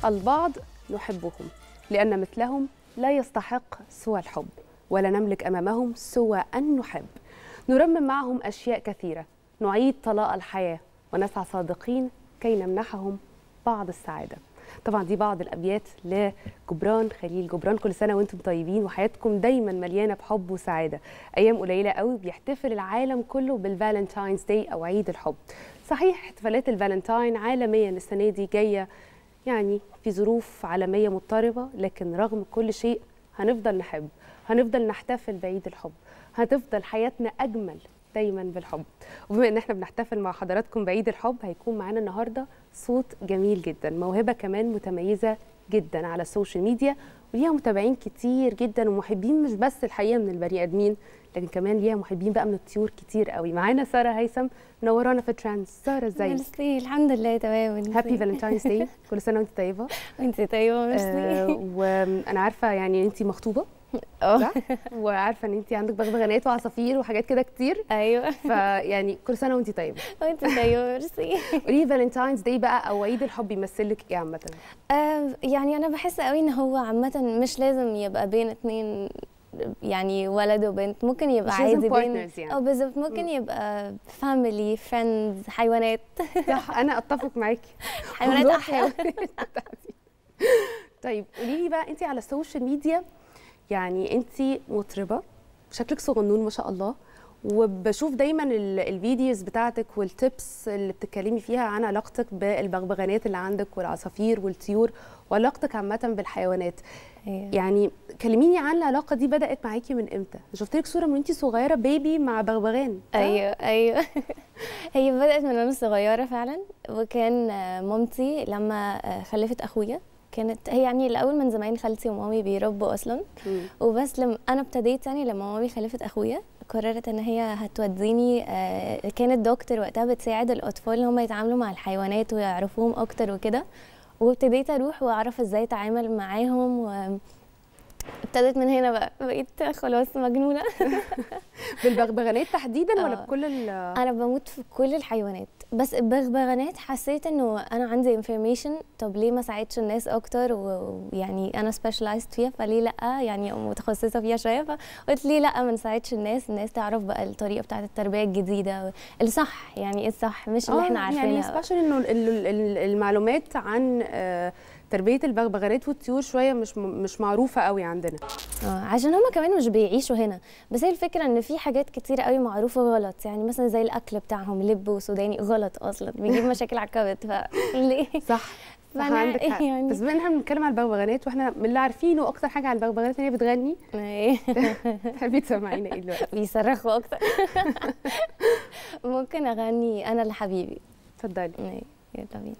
البعض نحبهم لأن مثلهم لا يستحق سوى الحب ولا نملك أمامهم سوى أن نحب نرمم معهم أشياء كثيرة نعيد طلاء الحياة ونسعى صادقين كي نمنحهم بعض السعادة طبعا دي بعض الأبيات لجبران خليل جبران كل سنة وانتم طيبين وحياتكم دايما مليانة بحب وسعادة أيام قليلة قوي بيحتفل العالم كله بالفالنتاينز داي أو عيد الحب صحيح احتفالات الفالنتاين عالميا السنة دي جاية يعني في ظروف عالمية مضطربة لكن رغم كل شيء هنفضل نحب هنفضل نحتفل بعيد الحب هتفضل حياتنا أجمل دايما بالحب وبما ان احنا بنحتفل مع حضراتكم بعيد الحب هيكون معانا النهارده صوت جميل جدا موهبه كمان متميزه جدا على السوشيال ميديا وليها متابعين كتير جدا ومحبين مش بس الحقيقه من البني ادمين لكن كمان ليها محبين بقى من الطيور كتير قوي معانا ساره هيثم منورانا في ترانس ساره ازيك ميرسي الحمد لله تمام هابي فالنتاينز داي كل سنه وانت طيبه وانت طيبه ميرسي آه وانا عارفه يعني انت مخطوبه اه صح وعارفه ان انت عندك بغبغانات وعصافير وحاجات كده كتير ايوه فيعني كل سنه وانت طيبه وانت طيبه ميرسي قولي لي فالنتاينز داي بقى او عيد الحب يمثل لك ايه عامه آه، يعني انا بحس قوي ان هو عامه مش لازم يبقى بين اتنين يعني ولد وبنت ممكن يبقى مش لازم عادي بين partners يعني. اه بالظبط ممكن يبقى فاميلي فريندز حيوانات صح انا اتفق معاكي حيوانات موضوع احلى طيب قولي لي بقى انت على السوشيال ميديا يعني انت مطربه شكلك صغنون ما شاء الله وبشوف دايما ال- الفيديوز بتاعتك والتيبس اللي بتتكلمي فيها عن علاقتك بالبغبغانات اللي عندك والعصافير والطيور وعلاقتك عامه بالحيوانات أيوة. يعني كلميني عن العلاقه دي بدات معاكي من امتى شفت لك صوره من وانت صغيره بيبي مع بغبغان صح؟ ايوه ايوه هي بدات من وانا صغيره فعلا وكان آه، مامتي لما آه، خلفت اخويا كانت هي يعني الاول من زمان خالتي ومامي بيربوا اصلا مم. وبس لما انا ابتديت يعني لما مامي خلفت اخويا قررت ان هي هتوديني آه، كانت دكتور وقتها بتساعد الاطفال ان هم يتعاملوا مع الحيوانات ويعرفوهم اكتر وكده وابتديت اروح واعرف ازاي اتعامل معاهم و ابتدت من هنا بقى بقيت خلاص مجنونه بالبغبغانات تحديدا ولا آه. بكل ال انا بموت في كل الحيوانات بس البغبغانات حسيت انه انا عندي انفورميشن طب ليه ما ساعدش الناس اكتر و- ويعني انا سبيشلايزد فيها فليه لا يعني متخصصه فيها شويه فقلت ليه لا ما نساعدش الناس الناس تعرف بقى الطريقه بتاعه التربيه الجديده الصح يعني ايه الصح مش اللي احنا يعني عارفينها سبيشال انه ال- ال- ال- المعلومات عن آه، تربيه البغبغانات والطيور شويه مش م- مش معروفه قوي عندنا اه عشان هما كمان مش بيعيشوا هنا بس هي الفكره ان في حاجات كتير قوي معروفه غلط يعني مثلا زي الاكل بتاعهم لب وسوداني غلط اصلا بيجيب مشاكل على الكبد فليه صح صح فأنا عندك حق يعني- بس بما ان احنا بنتكلم على البغبغانات واحنا من اللي عارفينه اكتر حاجه عن البغبغانات ان هي بتغني إيه. تحبي تسمعينا ايه دلوقتي بيصرخوا اكتر ممكن اغني انا لحبيبي اتفضلي إيه، يلا بينا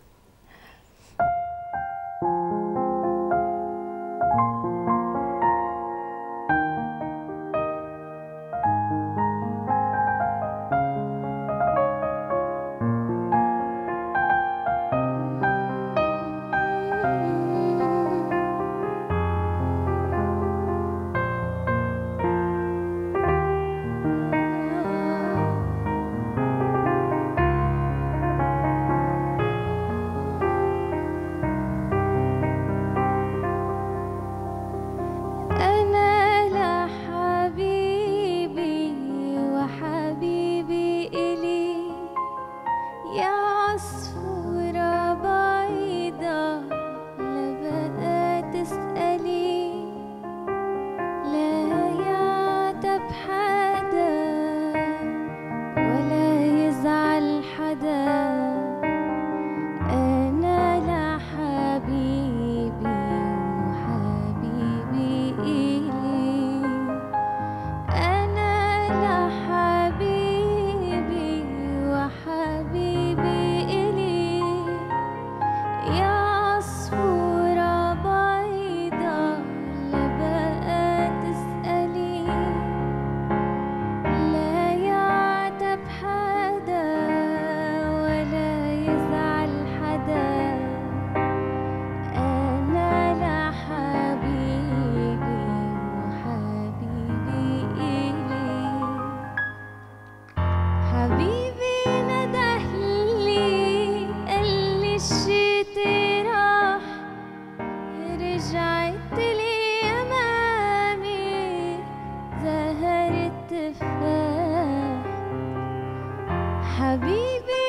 حبيبي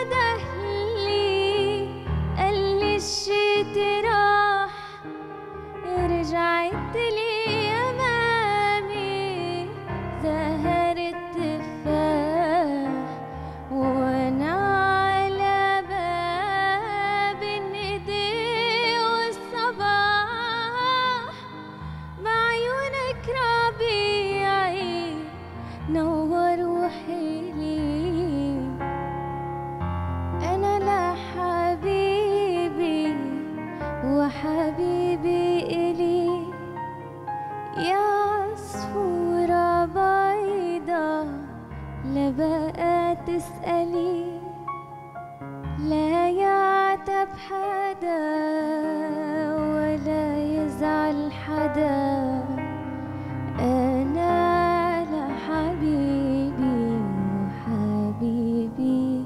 ندهلي قال لي الشتا راح رجعت لي أمامي زهر التفاح وأنا على باب الندى والصباح بعيونك ربيعي نور وحيلي أنا لحبيبي وحبيبي إلي يا عصفورة بيضة لا بقى تسألي لا يعتب حدا ولا يزعل حدا أنا لحبيبي وحبيبي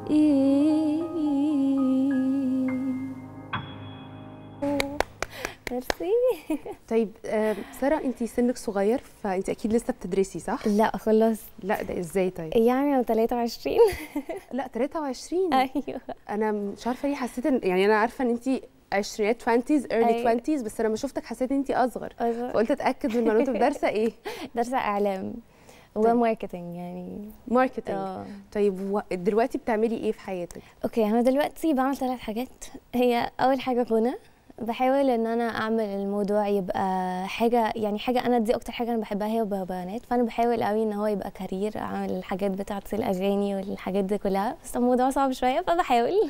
إيه ميرسي طيب آه، ساره انت سنك صغير فانت اكيد لسه بتدرسي صح لا خلاص لا ده ازاي طيب يعني أنا 23 لا 23 ايوه انا مش عارفه ليه حسيت ان يعني انا عارفه ان انت عشرينات 20s early أيوة. 20s بس لما شفتك حسيت ان انت اصغر أصغر. فقلت اتاكد من المعلومات في دارسه ايه دارسة اعلام وماركتينج يعني ماركتنج اه طيب و- دلوقتي بتعملي ايه في حياتك اوكي انا دلوقتي بعمل ثلاث حاجات هي اول حاجه غنى بحاول ان انا اعمل الموضوع يبقى حاجه يعني حاجه انا دي اكتر حاجه انا بحبها هي وبنات فانا بحاول قوي ان هو يبقى كارير اعمل الحاجات بتاعه الاغاني والحاجات دي كلها بس الموضوع صعب شويه فبحاول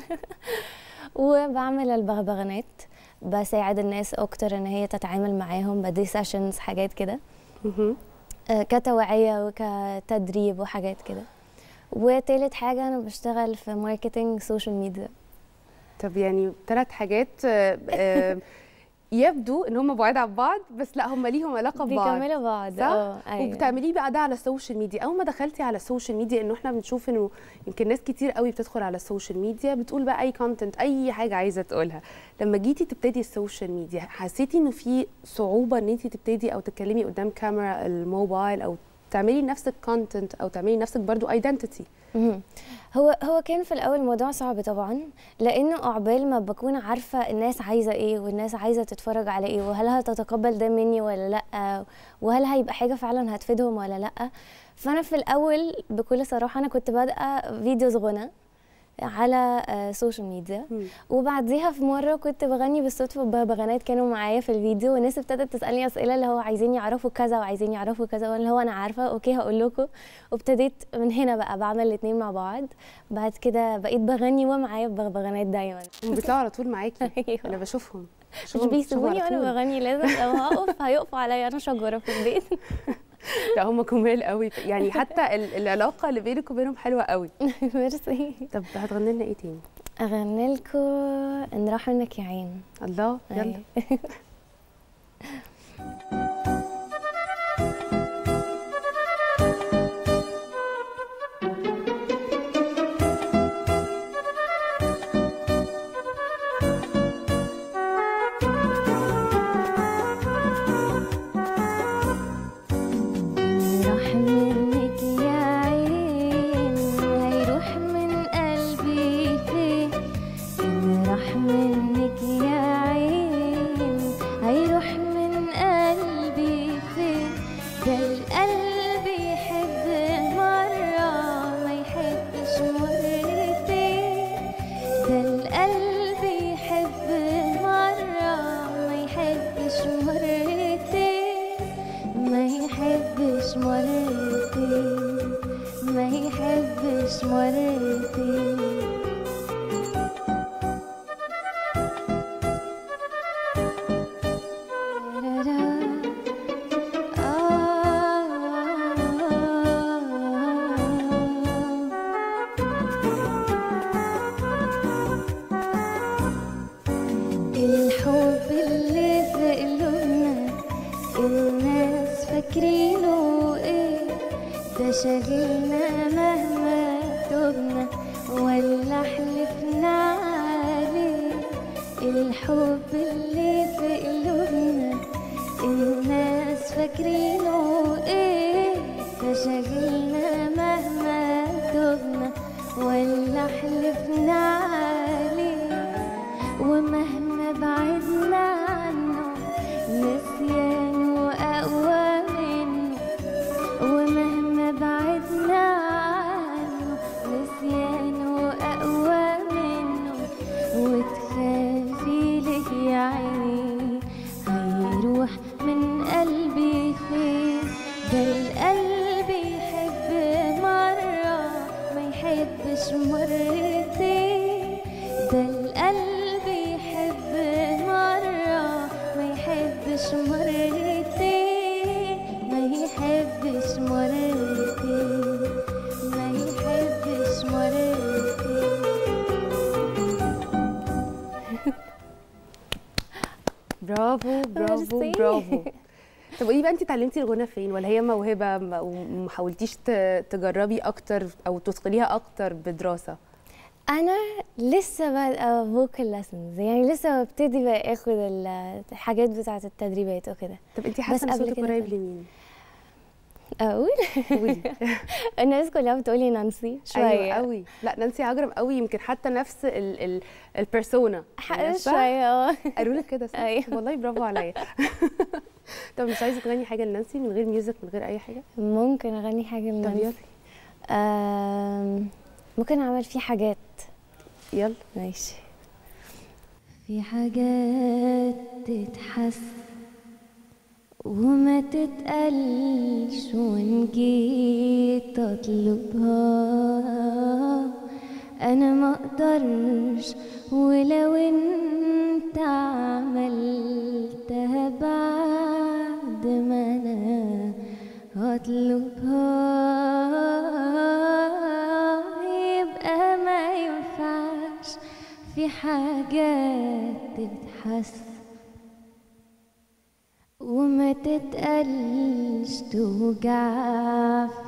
وبعمل البغبغانات بساعد الناس اكتر ان هي تتعامل معاهم بدي سيشنز حاجات كده مهم. آه، كتوعية وكتدريب وحاجات كده وتالت حاجة أنا بشتغل في ماركتينج سوشيال ميديا طب يعني ثلاث حاجات آه، آه، يبدو ان هم بعاد عن بعض بس لا هم ليهم علاقه ببعض بيكملوا بعض صح؟ اه ايوه وبتعمليه بقى ده على السوشيال ميديا اول ما دخلتي على السوشيال ميديا انه احنا بنشوف انه يمكن ناس كتير قوي بتدخل على السوشيال ميديا بتقول بقى اي كونتنت اي حاجه عايزه تقولها لما جيتي تبتدي السوشيال ميديا حسيتي انه في صعوبه ان انت تبتدي او تتكلمي قدام كاميرا الموبايل او تعملي نفسك كونتنت او تعملي نفسك برضو ايدنتيتي مهم. هو هو كان في الاول الموضوع صعب طبعا لانه عقبال ما بكون عارفه الناس عايزه ايه والناس عايزه تتفرج على ايه وهل هتتقبل ده مني ولا لا وهل هيبقى حاجه فعلا هتفيدهم ولا لا فانا في الاول بكل صراحه انا كنت بادئه فيديوز غنى على سوشيال ميديا وبعديها في مره كنت بغني بالصدفه بغنات كانوا معايا في الفيديو والناس ابتدت تسالني اسئله اللي هو عايزين يعرفوا كذا وعايزين يعرفوا كذا واللي هو انا عارفه اوكي هقول لكم وابتديت من هنا بقى بعمل الاثنين مع بعض بعد كده بقيت بغني ومعايا بغبغانات دايما هم بيطلعوا على طول معاكي أيوة. انا بشوفهم مش بشوفهم- بيسيبوني بشوفهم على وانا طول. بغني لازم لو هقف هيقفوا عليا انا شجره في البيت لا هم جمال قوي يعني حتى ال- العلاقه اللي بينك وبينهم حلوه قوي ميرسي طب هتغني لنا ايه تاني اغني لكم ان راح منك يا عين الله يلا أيوة. راح منك يا عين هيروح من قلبي فين إن راح منك يا عين هيروح من قلبي فين ده القلب يحب مرة ما يحبش مرتين ده القلب يحب مرة ما يحبش مرتين ما يحبش مرتين ما يحبش مرتين الحب اللي في قلوبنا الناس فاكرينه ايه ده شاغلنا مهما تبنا ولا حلفنا عليه الحب اللي في قلوبنا الناس فاكرينه ايه ده شاغلنا مهما تبنا يحبش مرتين ده القلب يحب مرة ما يحبش مرتين ما يحبش مرتين ما يحبش مرتين برافو برافو ميرسي. برافو طب قولي بقى انت اتعلمتي الغنى فين ولا هي موهبه ما- وما حاولتيش ت- تجربي اكتر او تثقليها اكتر بدراسه انا لسه بادئه فوكال ليسنز يعني لسه ببتدي بقى اخد ال- الحاجات بتاعه التدريبات وكده طب انت حاسه ان قبل صوتك كده قريب كنت- لمين اقول قولي الناس كلها بتقولي نانسي شويه ايوه قوي لا نانسي عجرم قوي يمكن حتى نفس ال ال البيرسونا حق شويه اه قالوا لك كده صح أيوة. والله برافو عليا طب مش عايزه تغني حاجه لنانسي من غير ميوزك من غير اي حاجه ممكن اغني حاجه طب لنانسي يلا آم، ممكن اعمل فيه حاجات يلا ماشي في حاجات تتحس وما تتقلش وان جيت اطلبها انا ما اقدرش ولو انت عملتها بعد ما انا هطلبها يبقى ما ينفعش في حاجات تتحس وما تتقلش توجع في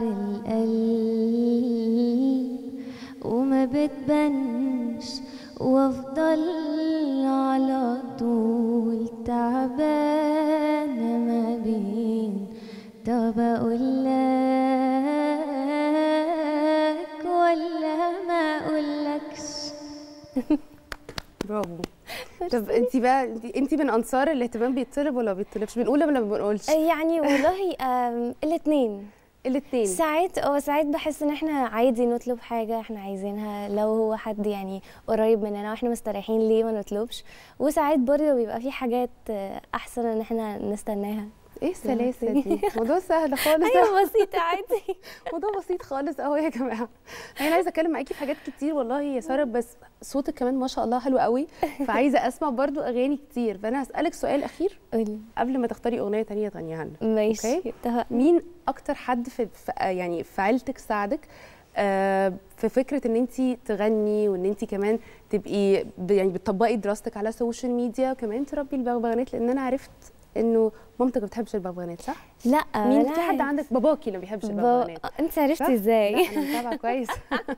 القلب وما بتبانش وافضل على طول تعبانة ما بين طب اقول لك ولا ما اقولكش برافو طب انت بقى انت من انصار الاهتمام بيطلب ولا ما بيطلبش بنقول ولا ما بنقولش يعني والله الاثنين الاثنين ساعات اه ساعات بحس ان احنا عادي نطلب حاجه احنا عايزينها لو هو حد يعني قريب مننا واحنا مستريحين ليه ما نطلبش وساعات برضه بيبقى في حاجات آه، احسن ان احنا نستناها ايه السلاسه دي موضوع سهل خالص ايوه بسيطه عادي موضوع بسيط خالص اهو يا جماعه انا عايزه اتكلم معاكي في حاجات كتير والله يا ساره بس صوتك كمان ما شاء الله حلو قوي فعايزه اسمع برضو اغاني كتير فانا هسالك سؤال اخير قولي قبل ما تختاري اغنيه تانية تغنيها لنا ماشي أوكي. اتفقنا مين اكتر حد في, في يعني في عيلتك ساعدك آه، في فكره ان انت تغني وان انت كمان تبقي ب- يعني بتطبقي دراستك على السوشيال ميديا وكمان تربي البغبغانات لان انا عرفت انه مامتك ما بتحبش البغبغانات صح؟ لا مين لا في حد عندك باباكي اللي ما بيحبش ب... البغبغانات انت صح؟ عرفتي ازاي لا انا متابعه كويس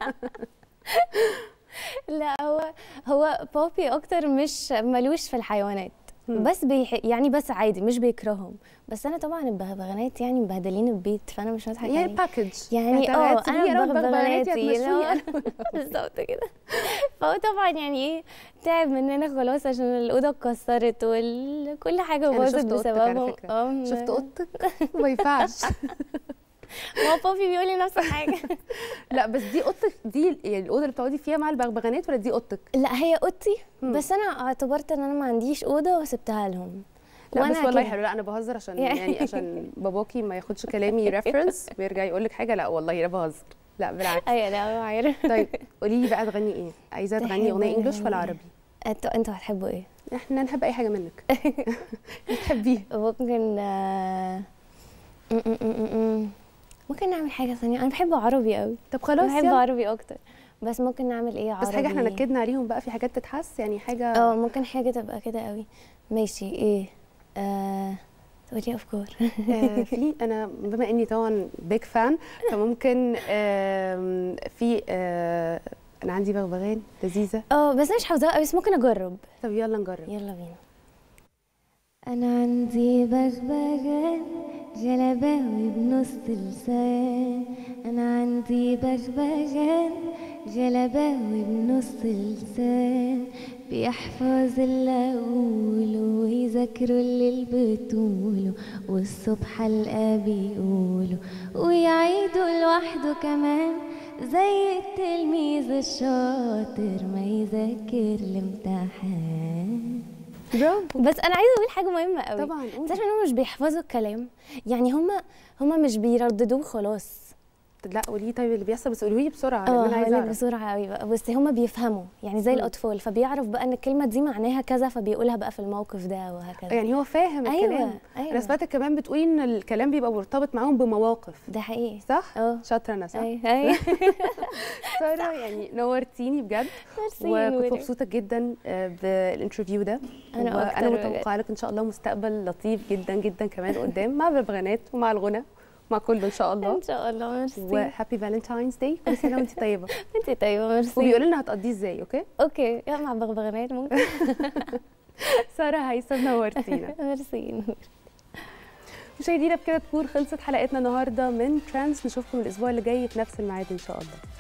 لا هو هو بابي اكتر مش ملوش في الحيوانات مم. بس بيح... يعني بس عادي مش بيكرههم بس انا طبعا البغبغانات يعني مبهدلين البيت فانا مش هضحك يعني عليك باكج يعني اه انا بغبغاناتي اللي اللي هو بالظبط كده فهو طبعا يعني ايه تعب مننا خلاص عشان الاوضه اتكسرت وكل حاجه أنا باظت شفت أوضتك على بسببهم فكرة. اه شفت اوضتك ما ينفعش ما هو بابي بيقول لي نفس الحاجه لا بس دي اوضتك دي يعني الاوضه اللي بتقعدي فيها مع البغبغانات ولا دي اوضتك لا هي اوضتي مم. بس انا اعتبرت ان انا ما عنديش اوضه وسبتها لهم لا بس والله كده. حلو لا انا بهزر عشان يعني- يعني عشان باباكي ما ياخدش كلامي ريفرنس ويرجع يقول لك حاجه لا والله انا بهزر لا بالعكس ايوه لا هو عارف طيب قولي لي بقى تغني ايه عايزه تغني تحبي اغنيه انجلش أغني ولا إيه؟ عربي انتوا انتوا هتحبوا ايه؟ احنا نحب اي حاجه منك بتحبيه ممكن آه، م- م- م- م- ممكن نعمل حاجه ثانيه انا بحب عربي قوي طب انا خلاص بحب يلا. عربي اكتر بس ممكن نعمل ايه عربي بس حاجه احنا نكدنا عليهم بقى في حاجات تتحس يعني حاجه اه ممكن حاجه تبقى كده قوي ماشي ايه آه تقولي افكار آه، في انا بما اني طبعا بيج فان فممكن آم، في آه، انا عندي بغبغان لذيذه اه بس انا مش حافظاها قوي بس ممكن اجرب طب يلا نجرب يلا بينا أنا عندي بغبغان جلباوي بنص لسان أنا عندي بغبغان جلباوي بنص لسان بيحفظ اللي أقوله ويذاكروا اللي بتقوله والصبح القى بيقوله ويعيدوا لوحده كمان زي التلميذ الشاطر ما يذاكر الامتحان برافو بس انا عايزه اقول حاجه مهمه قوي طبعا انت قولي عارفه ان هم مش بيحفظوا الكلام يعني هم هم مش بيرددوه خلاص لا قولي طيب اللي بيحصل بس قولي لي بسرعه لان اه انا عايزه هقولك اعرف بسرعه قوي بقى بس هما بيفهموا يعني زي مم. الاطفال فبيعرف بقى ان الكلمه دي معناها كذا فبيقولها بقى في الموقف ده وهكذا يعني هو فاهم الكلام ايوه انا ايوه سمعتك كمان بتقولي ان الكلام بيبقى مرتبط معاهم بمواقف ده حقيقي صح اه شاطره انا صح ايوه ايوه ساره يعني نورتيني بجد ميرسي وكنت نوري. مبسوطه جدا آه، بالانترفيو ده أنا وانا أكتر بجد. متوقعه لك ان شاء الله مستقبل لطيف جدا جدا كمان قدام مع البغبغانات ومع الغنى مع كله ان شاء الله ان شاء الله ميرسي وهابي فالنتاينز داي كل سنه وانت طيبه انت طيبه ميرسي وبيقولوا لنا هتقضيه ازاي اوكي اوكي يا مع بغبغانات ممكن ساره هيثم نورتينا ميرسي نور مشاهدينا بكده تكون خلصت حلقتنا النهارده من ترانس نشوفكم الاسبوع اللي جاي في نفس الميعاد ان شاء الله